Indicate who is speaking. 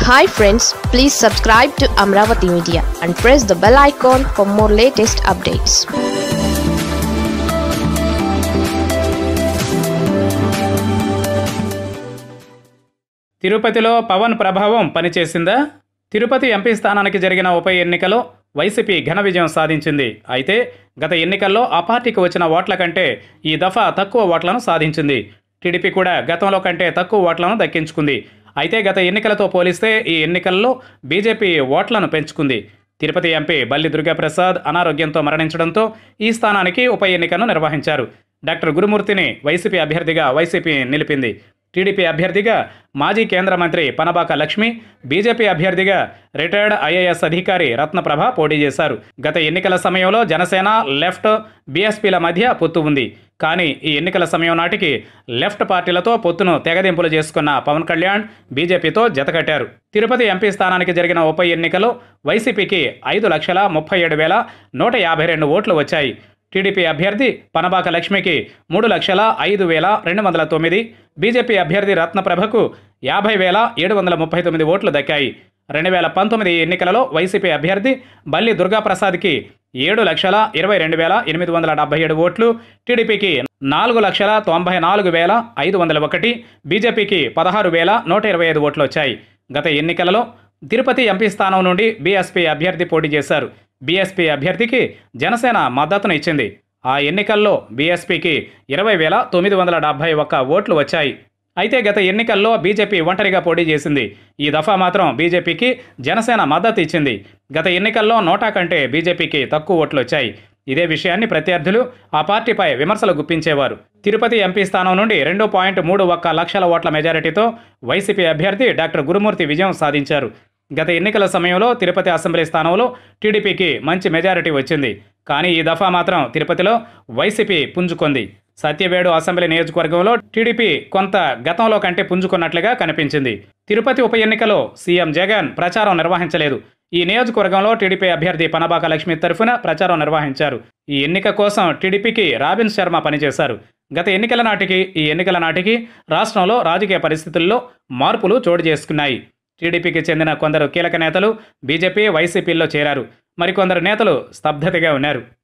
Speaker 1: hi friends please subscribe to Amaravati media and press the bell icon for more latest updates
Speaker 2: తిరుపతిలో పవన్ ప్రభావం పనిచేసిందా Tirupati MP స్థానానికి జరిగిన ఉప ఎన్నికలో వైసీపీ ఘన విజయం సాధించింది అయితే గత ఎన్నికల్లో ఆ పార్టీకి వచ్చిన ఓట్ల కంటే ఈ దఫా తక్కువ ఓట్లను సాధించింది టీడీపీ కూడా గతంలో కంటే తక్కువ ఓట్లను దక్కించుకుంది అయితే గత ఎన్నికలతో పోలిస్తే ఈ ఎన్నికల్లో బీజేపీ ఓట్లను పెంచుకుంది తిరుపతి ఎంపీ బల్లి దుర్గాప్రసాద్ అనారోగ్యంతో మరణించడంతో ఈ స్థానానికి ఉప ఎన్నికను నిర్వహించారు డాక్టర్ గురుమూర్తిని వైసీపీ అభ్యర్థిగా వైసీపీ నిలిపింది టీడీపీ అభ్యర్థిగా మాజీ కేంద్ర మంత్రి పనబాక లక్ష్మి బీజేపీ అభ్యర్థిగా రిటైర్డ్ ఐఏఎస్ అధికారి రత్నప్రభ పోటీ చేశారు గత ఎన్నికల సమయంలో జనసేన లెఫ్ట్ బీఎస్పీల మధ్య పొత్తు ఉంది కానీ ఈ ఎన్నికల సమయం నాటికి లెఫ్ట్ పార్టీలతో పొత్తును తెగదింపులు చేసుకున్న పవన్ కళ్యాణ్ బీజేపీతో జతకట్టారు తిరుపతి ఎంపీ స్థానానికి జరిగిన ఉప ఎన్నికలో వైసీపీకి ఐదు లక్షల ముప్పై ఏడు వేల నూట యాభై రెండు ఓట్లు వచ్చాయి టీడీపీ అభ్యర్థి పనబాక లక్ష్మికి మూడు లక్షల ఐదు వేల రెండు వందల తొమ్మిది బీజేపీ అభ్యర్థి రత్నప్రభకు యాభై వేల ఏడు వందల ముప్పై తొమ్మిది ఓట్లు దక్కాయి రెండు వేల పంతొమ్మిది ఎన్నికలలో వైసీపీ అభ్యర్థి బల్లి దుర్గాప్రసాద్కి ఏడు లక్షల ఇరవై రెండు వేల ఎనిమిది వందల డెబ్బై ఏడు ఓట్లు టీడీపీకి నాలుగు లక్షల తొంభై నాలుగు వేల ఐదు వందల ఒకటి బీజేపీకి పదహారు వేల నూట ఇరవై ఐదు ఓట్లు వచ్చాయి గత ఎన్నికలలో తిరుపతి ఎంపీ స్థానం నుండి బీఎస్పీ అభ్యర్థి పోటీ చేశారు బీఎస్పీ అభ్యర్థికి జనసేన మద్దతును ఇచ్చింది ఆ ఎన్నికల్లో బీఎస్పీకి ఇరవై వేల తొమ్మిది వందల డెబ్బై ఒక్క ఓట్లు వచ్చాయి అయితే గత ఎన్నికల్లో బీజేపీ ఒంటరిగా పోటీ చేసింది ఈ దఫా మాత్రం బీజేపీకి జనసేన మద్దతు ఇచ్చింది గత ఎన్నికల్లో నోటా కంటే బీజేపీకి తక్కువ ఓట్లు వచ్చాయి ఇదే విషయాన్ని ప్రత్యర్థులు ఆ పార్టీపై విమర్శలు గుప్పించేవారు తిరుపతి ఎంపీ స్థానం నుండి రెండు పాయింట్ మూడు ఒక్క లక్షల ఓట్ల మెజారిటీతో వైసీపీ అభ్యర్థి డాక్టర్ గురుమూర్తి విజయం సాధించారు గత ఎన్నికల సమయంలో తిరుపతి అసెంబ్లీ స్థానంలో టీడీపీకి మంచి మెజారిటీ వచ్చింది కానీ ఈ దఫా మాత్రం తిరుపతిలో వైసీపీ పుంజుకుంది సత్యవేడు అసెంబ్లీ నియోజకవర్గంలో టీడీపీ కొంత గతంలో కంటే పుంజుకున్నట్లుగా కనిపించింది తిరుపతి ఉప ఎన్నికలో సీఎం జగన్ ప్రచారం నిర్వహించలేదు ఈ నియోజకవర్గంలో టీడీపీ అభ్యర్థి పనబాక లక్ష్మి తరఫున ప్రచారం నిర్వహించారు ఈ ఎన్నిక కోసం టీడీపీకి రాబిన్ శర్మ పనిచేశారు గత ఎన్నికల నాటికి ఈ ఎన్నికల నాటికి రాష్ట్రంలో రాజకీయ పరిస్థితుల్లో మార్పులు చోటు చేసుకున్నాయి టీడీపీకి చెందిన కొందరు కీలక నేతలు బీజేపీ వైసీపీల్లో చేరారు మరికొందరు నేతలు స్తబ్దతగా ఉన్నారు